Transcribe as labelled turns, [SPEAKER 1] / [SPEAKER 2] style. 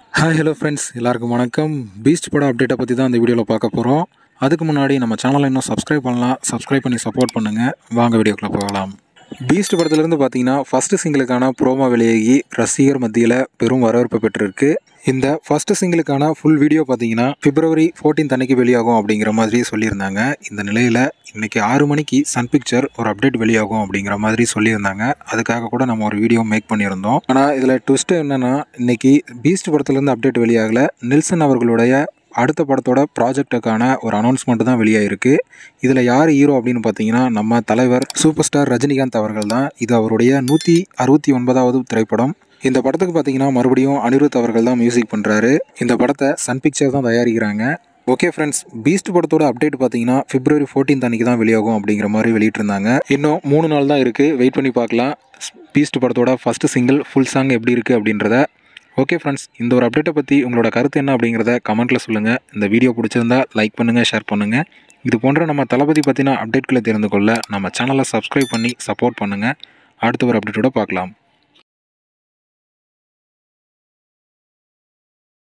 [SPEAKER 1] hi hello friends எல்லாருக்கும் வணக்கம் Beast படம் அப்டேட்டை பற்றி தான் இந்த வீடியோவில் பார்க்க போகிறோம் அதுக்கு முன்னாடி நம்ம சேனலை இன்னும் சப்ஸ்கிரைப் பண்ணலாம் சப்ஸ்கிரைப் பண்ணி சப்போர்ட் பண்ணுங்கள் வாங்க வீடியோக்குள்ளே போகலாம் பீஸ்ட் படத்துலேருந்து பார்த்தீங்கன்னா ஃபஸ்ட்டு சிங்கிளுக்கான ப்ரோமோ வெளியாகி ரசிகர் மத்தியில் பெரும் வரவேற்பு பெற்றிருக்கு இந்த ஃபஸ்ட்டு சிங்கிளுக்கான ஃபுல் வீடியோ பார்த்தீங்கன்னா பிப்ரவரி 14th அன்னைக்கு வெளியாகும் அப்படிங்கிற மாதிரி சொல்லியிருந்தாங்க இந்த நிலையில் இன்னைக்கு ஆறு மணிக்கு சன் பிக்சர் ஒரு அப்டேட் வெளியாகும் அப்படிங்கிற மாதிரி சொல்லியிருந்தாங்க அதுக்காக கூட நம்ம ஒரு வீடியோ மேக் பண்ணியிருந்தோம் ஆனால் இதில் ட்விஸ்ட் என்னன்னா இன்னைக்கு பீஸ்ட் படத்துலேருந்து அப்டேட் வெளியாகல நெல்சன் அவர்களுடைய அடுத்த படத்தோட ப்ராஜெக்ட்டுக்கான ஒரு அனௌன்ஸ்மெண்ட் தான் வெளியாயிருக்கு இதில் யார் ஹீரோ அப்படின்னு பார்த்தீங்கன்னா நம்ம தலைவர் சூப்பர் ஸ்டார் ரஜினிகாந்த் அவர்கள் தான் இது அவருடைய நூற்றி அறுபத்தி ஒன்பதாவது திரைப்படம் இந்த படத்துக்கு பார்த்தீங்கன்னா மறுபடியும் அனிருத் அவர்கள் தான் மியூசிக் பண்ணுறாரு இந்த படத்தை சன் பிக்சர் தான் தயாரிக்கிறாங்க ஓகே ஃப்ரெண்ட்ஸ் பீஸ்ட் படத்தோட அப்டேட் பார்த்தீங்கன்னா பிப்ரவரி 14th அன்னைக்கு தான் வெளியாகும் அப்படிங்கிற மாதிரி வெளியிட்டிருந்தாங்க இன்னும் மூணு நாள் தான் இருக்குது வெயிட் பண்ணி பார்க்கலாம் பீஸ்ட் படத்தோட ஃபஸ்ட்டு சிங்கிள் ஃபுல் சாங் எப்படி இருக்குது அப்படின்றத ஓகே ஃப்ரெண்ட்ஸ் இந்த ஒரு அப்டேட்டை பற்றி உங்களோட கருத்து என்ன அப்படிங்கிறத கமெண்ட்டில் சொல்லுங்கள் இந்த வீடியோ பிடிச்சிருந்தா லைக் பண்ணுங்கள் ஷேர் பண்ணுங்கள் இது போன்ற நம்ம தளபதி பற்றின அப்டேட்களை தெரிந்து கொள்ள நம்ம சேனலை சப்ஸ்கிரைப் பண்ணி சப்போர்ட் பண்ணுங்கள் அடுத்த ஒரு அப்டேட்டோட பார்க்கலாம்